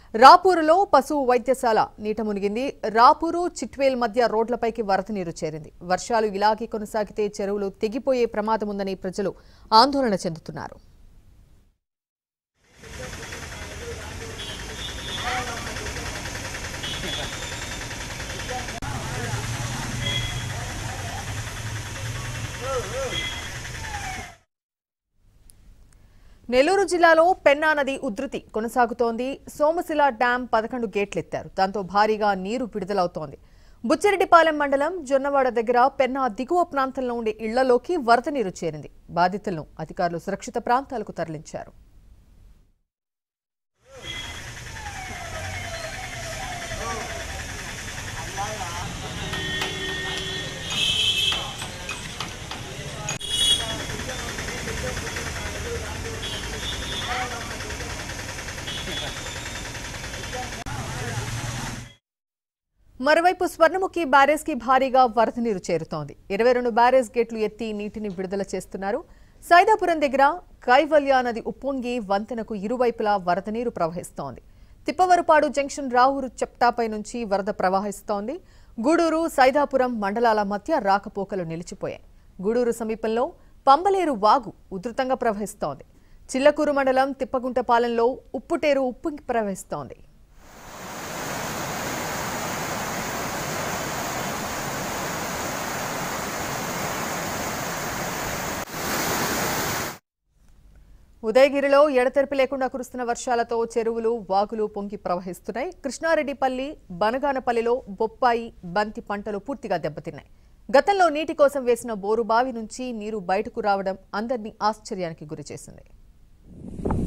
రాపూరులో పశువు వైద్యశాల నీట మునిగింది రాపూరు చిట్వేల్ మధ్య రోడ్లపైకి వరద నీరు చేరింది వర్షాలు ఇలాగే కొనసాగితే చెరువులు తెగిపోయే ప్రమాదం ఉందని ప్రజలు ఆందోళన చెందుతున్నారు నెల్లూరు జిల్లాలో పెన్నా నది ఉధృతి కొనసాగుతోంది సోమశిల డ్యాం పదకొండు గేట్లెత్తారు దాంతో భారీగా నీరు విడుదలవుతోంది బుచ్చిరెడ్డిపాలెం మండలం జొన్నవాడ దగ్గర పెన్నా దిగువ ప్రాంతంలో ఉండే ఇళ్లలోకి వరద నీరు చేరింది బాధితులను అధికారులు సురక్షిత ప్రాంతాలకు తరలించారు మరోవైపు స్వర్ణముఖి బ్యారేజ్ కి భారీగా వరద నీరు చేరుతోంది ఇరవై రెండు బ్యారేజ్ గేట్లు ఎత్తి నీటిని విడుదల చేస్తున్నారు సైదాపురం దగ్గర కైవల్య నది ఉప్పొంగి వంతెనకు ఇరువైపులా వరద నీరు ప్రవహిస్తోంది తిప్పవరపాడు జంక్షన్ రాహురు చెప్టాపై నుంచి వరద ప్రవహిస్తోంది గూడూరు సైదాపురం మండలాల మధ్య రాకపోకలు నిలిచిపోయాయి గూడూరు సమీపంలో పంబలేరు వాగు ఉధృతంగా ప్రవహిస్తోంది చిల్లకూరు మండలం తిప్పగుంటపాలెంలో ఉప్పుటేరు ఉప్పొంగి ప్రవహిస్తోంది ఉదయగిరిలో ఎడతెరిపి లేకుండా కురుస్తున్న వర్షాలతో చెరువులు వాగులు పొంగి ప్రవహిస్తున్నాయి కృష్ణారెడ్డిపల్లి బనగానపల్లిలో బొప్పాయి బంతి పంటలు పూర్తిగా దెబ్బతిన్నాయి గతంలో నీటి కోసం వేసిన బోరు బావి నుంచి నీరు బయటకు రావడం అందరినీ ఆశ్చర్యానికి గురిచేసింది